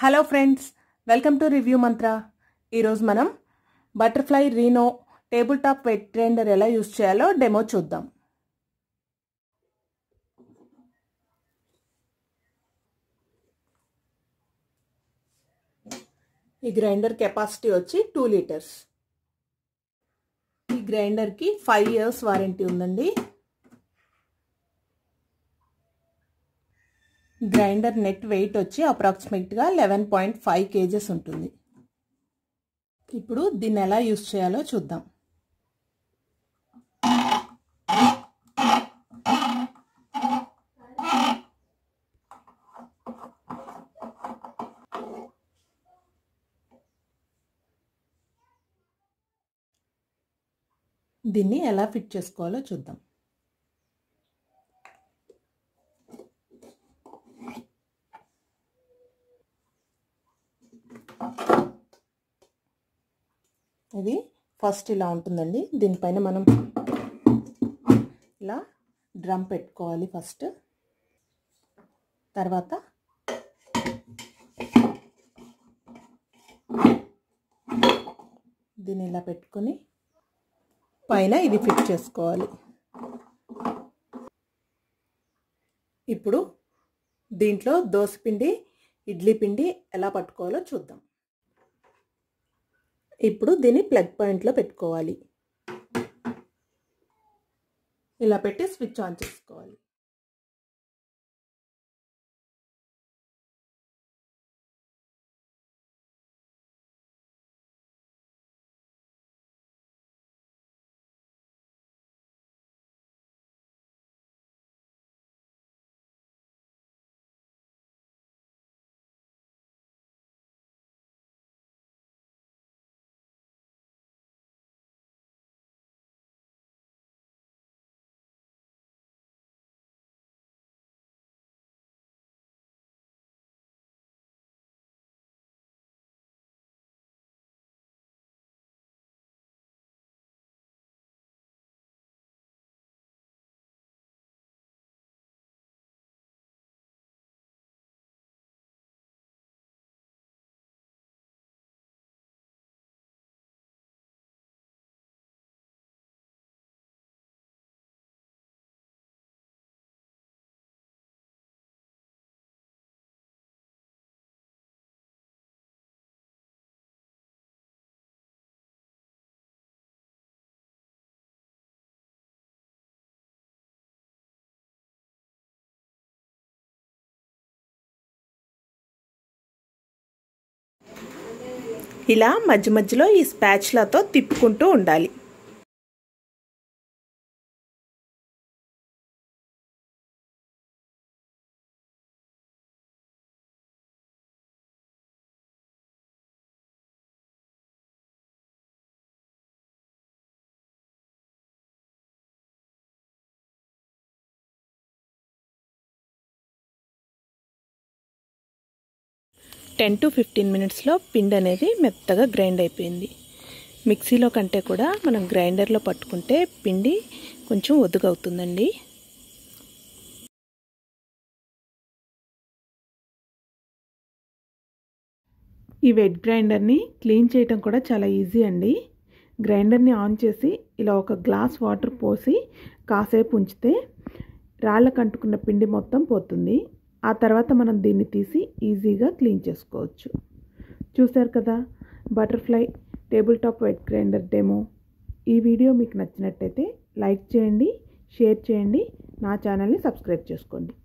hello friends welcome to review Mantra ఈరోజు మనం butterfly rhino table top wet grinder ఎలా use చేయాలో డెమో చూద్దాం ఈ గ్రైండర్ కెపాసిటీ వచ్చి టూ లీటర్స్ ఈ గ్రైండర్కి ఫైవ్ ఇయర్స్ వారంటీ ఉందండి గ్రైండర్ నెట్ వెయిట్ వచ్చి అప్రాక్సిమేట్గా లెవెన్ పాయింట్ ఫైవ్ కేజెస్ ఉంటుంది ఇప్పుడు దీన్ని ఎలా యూస్ చేయాలో చూద్దాం దీన్ని ఎలా ఫిట్ చేసుకోవాలో చూద్దాం ఇది ఫస్ట్ ఇలా ఉంటుందండి దీనిపైన మనం ఇలా డ్రమ్ పెట్టుకోవాలి ఫస్ట్ తర్వాత దీన్ని ఇలా పెట్టుకొని పైన ఇది ఫిట్ చేసుకోవాలి ఇప్పుడు దీంట్లో దోసపిండి ఇడ్లీ పిండి ఎలా పట్టుకోవాలో చూద్దాం ఇప్పుడు దీన్ని ప్లగ్ పాయింట్లో పెట్టుకోవాలి ఇలా పెట్టి స్విచ్ ఆన్ చేసుకోవాలి ఇలా మధ్య మధ్యలో ఈ స్పాచ్లతో తిప్పుకుంటూ ఉండాలి టెన్ టు ఫిఫ్టీన్ మినిట్స్లో పిండి అనేది మెత్తగా గ్రైండ్ అయిపోయింది మిక్సీలో కంటే కూడా మనం గ్రైండర్లో పట్టుకుంటే పిండి కొంచెం ఒద్దుగవుతుందండి ఈ వెట్ గ్రైండర్ని క్లీన్ చేయటం కూడా చాలా ఈజీ అండి గ్రైండర్ని ఆన్ చేసి ఇలా ఒక గ్లాస్ వాటర్ పోసి కాసేపు ఉంచితే రాళ్ళకు అంటుకున్న పిండి మొత్తం పోతుంది ఆ తర్వాత మనం దీన్ని తీసి ఈజీగా క్లీన్ చేసుకోవచ్చు చూసారు కదా butterfly table top wet grinder demo ఈ వీడియో మీకు నచ్చినట్టయితే లైక్ చేయండి షేర్ చేయండి నా ఛానల్ని సబ్స్క్రైబ్ చేసుకోండి